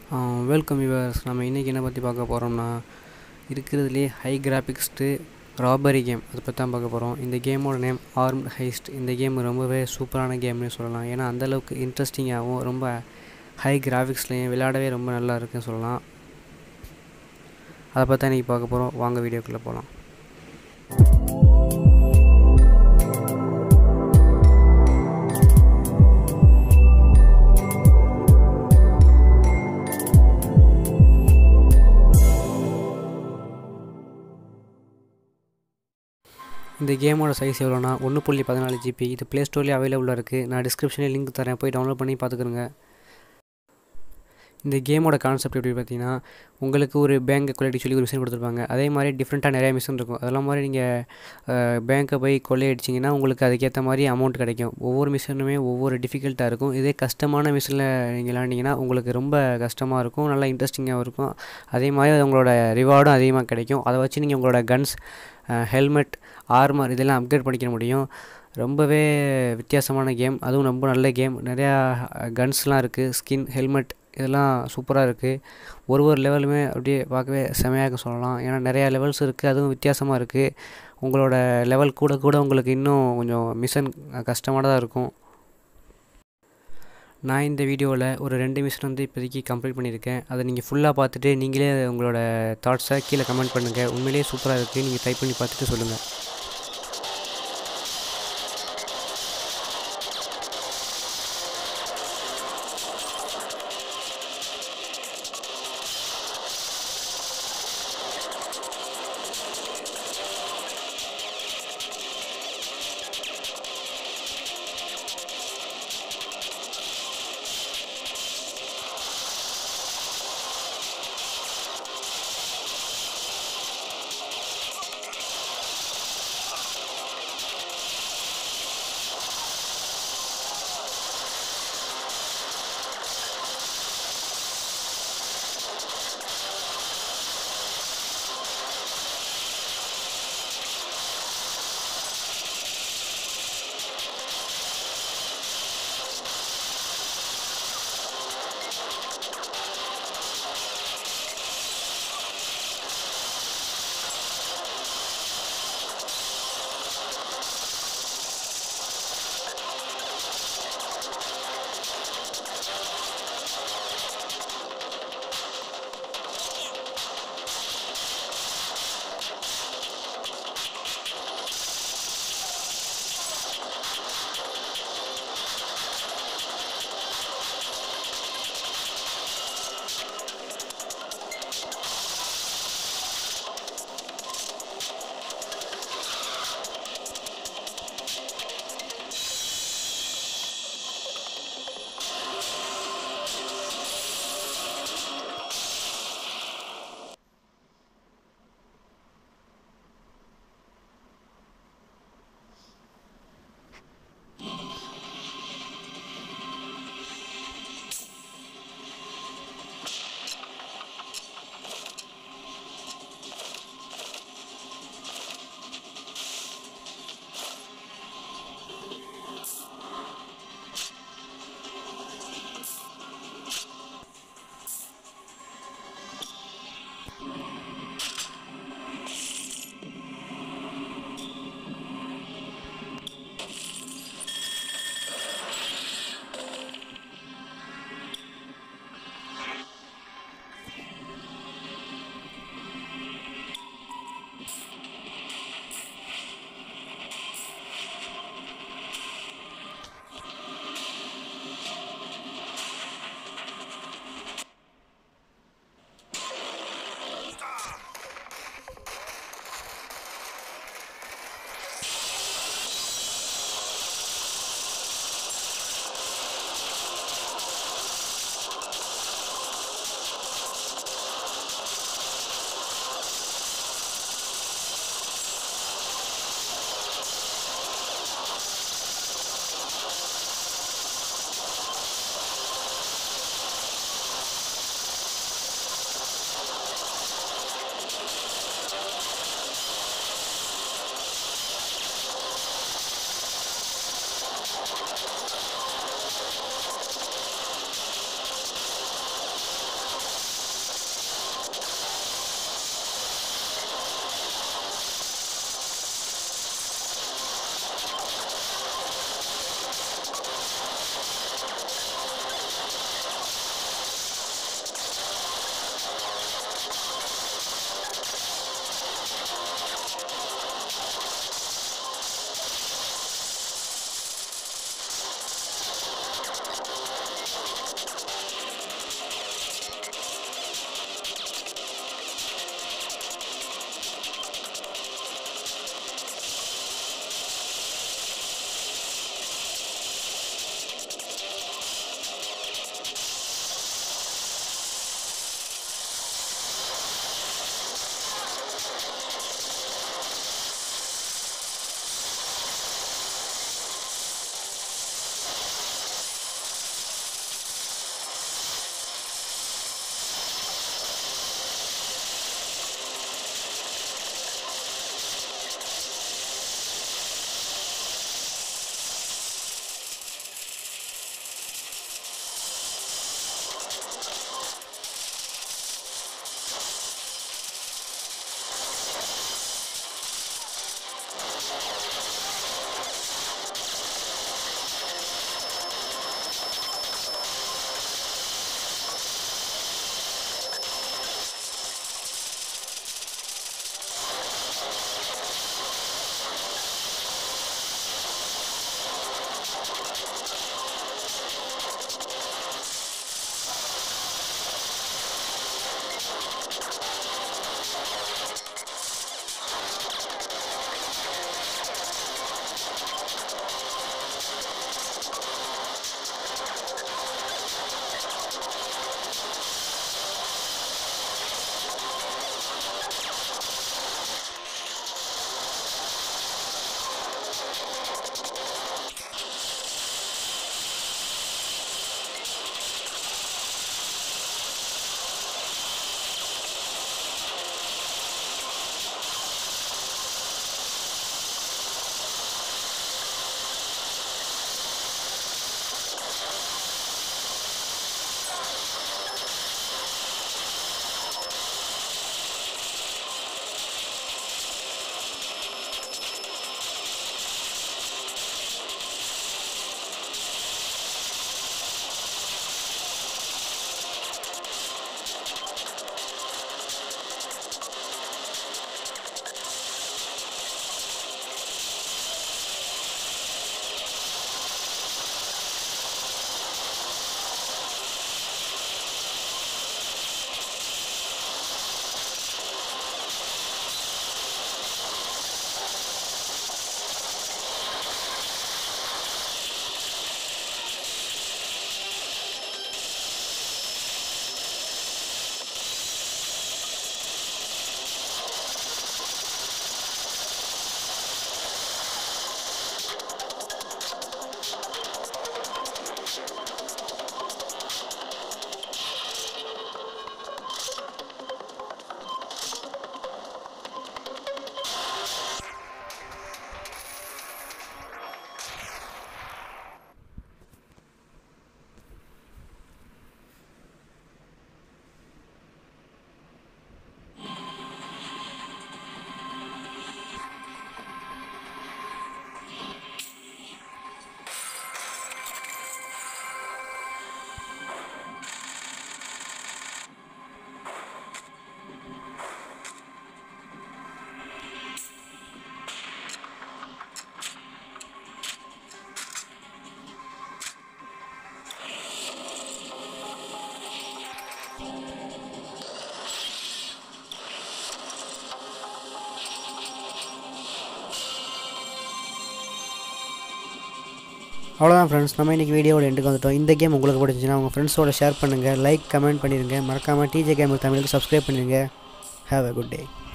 welcome viewers நம்ம இன்றைக்கி என்ன பற்றி பார்க்க போகிறோம்னா இருக்கிறதுலே ஹை கிராஃபிக்ஸ்டு ராபரி கேம் அதை பற்றி தான் பார்க்க போகிறோம் இந்த கேமோட நேம் ஆர்ம்ட் ஹைஸ்ட் இந்த கேம் ரொம்பவே சூப்பரான கேம்னு சொல்லலாம் ஏன்னா அந்தளவுக்கு இன்ட்ரெஸ்டிங்காகவும் ரொம்ப ஹை கிராஃபிக்ஸ்லேயும் விளையாடவே ரொம்ப நல்லா இருக்குன்னு சொல்லலாம் அதை பற்றி தான் இன்றைக்கி பார்க்க போகிறோம் வாங்க வீடியோக்குள்ளே போகலாம் இந்த கேமோட சைஸ் எவ்வளோனா ஒன்று புள்ளி பதினாலு ஜிபி இது ப்ளே ஸ்டோர்லேயே அவைலபிளாக இருக்குது நான் டிஸ்கிரிப்ஷனில் லிங்க் தரேன் போய் டவுன்லோட் பண்ணி பார்த்துக்குறேங்க இந்த கேமோட கான்செப்ட் எப்படி பார்த்தீங்கன்னா உங்களுக்கு ஒரு பேங்க் கொள்ளையடி சொல்லி ஒரு மிஷின் கொடுத்துருப்பாங்க அதே மாதிரி டிஃப்ரெண்ட்டாக நிறையா மிஷின் இருக்கும் அதெல்லாம் மாதிரி நீங்கள் பேங்க்கை போய் கொள்ளையடிச்சிங்கன்னா உங்களுக்கு அதுக்கேற்ற மாதிரி அமௌண்ட் கிடைக்கும் ஒவ்வொரு மிஷினுமே ஒவ்வொரு டிஃபிகல்ட்டாக இருக்கும் இதே கஷ்டமான மிஷினில் நீங்கள் விளாண்டிங்கன்னா உங்களுக்கு ரொம்ப கஷ்டமாக இருக்கும் நல்லா இன்ட்ரெஸ்டிங்காகவும் இருக்கும் அதே மாதிரி உங்களோட ரிவார்டும் அதிகமாக கிடைக்கும் அதை வச்சு நீங்கள் உங்களோட கன்ஸ் ஹெல்மெட் ஆர்மர் இதெல்லாம் அப்கிரேட் பண்ணிக்க முடியும் ரொம்பவே வித்தியாசமான கேம் அதுவும் ரொம்ப நல்ல கேம் நிறையா கன்ஸ்லாம் இருக்குது ஸ்கின் ஹெல்மெட் இதெல்லாம் சூப்பராக இருக்குது ஒரு ஒரு லெவலுமே அப்படியே பார்க்கவே செமையாக சொல்லலாம் ஏன்னா நிறையா லெவல்ஸ் இருக்குது அதுவும் வித்தியாசமாக இருக்குது உங்களோட லெவல் கூட கூட உங்களுக்கு இன்னும் கொஞ்சம் மிஷன் கஷ்டமானதாக இருக்கும் நான் இந்த வீடியோவில் ஒரு ரெண்டு மிஷன் வந்து இப்போதைக்கு கம்ப்ளீட் பண்ணியிருக்கேன் அதை நீங்கள் ஃபுல்லாக பார்த்துட்டு நீங்களே உங்களோட தாட்ஸை கீழே கமெண்ட் பண்ணுங்கள் உண்மையிலேயே சூப்பராக இருக்குது நீங்கள் டைப் பண்ணி பார்த்துட்டு சொல்லுங்கள் அவ்வளோதான் ஃப்ரெண்ட்ஸ் நம்ம இன்றைக்கி வீடியோவோட எண்டுக்கு வந்துட்டோம் இந்த கேம் உங்களுக்கு பிடிச்சிச்சுன்னா உங்கள் ஃப்ரெண்ட்ஸோட ஷேர் பண்ணுங்கள் லைக் கமெண்ட் பண்ணிடுங்க மறக்காமல் டிஜே கேமர் தமிழுக்கு சப்ஸ்கிரைப் பண்ணிடுங்க ஹேவ் அ குட் டே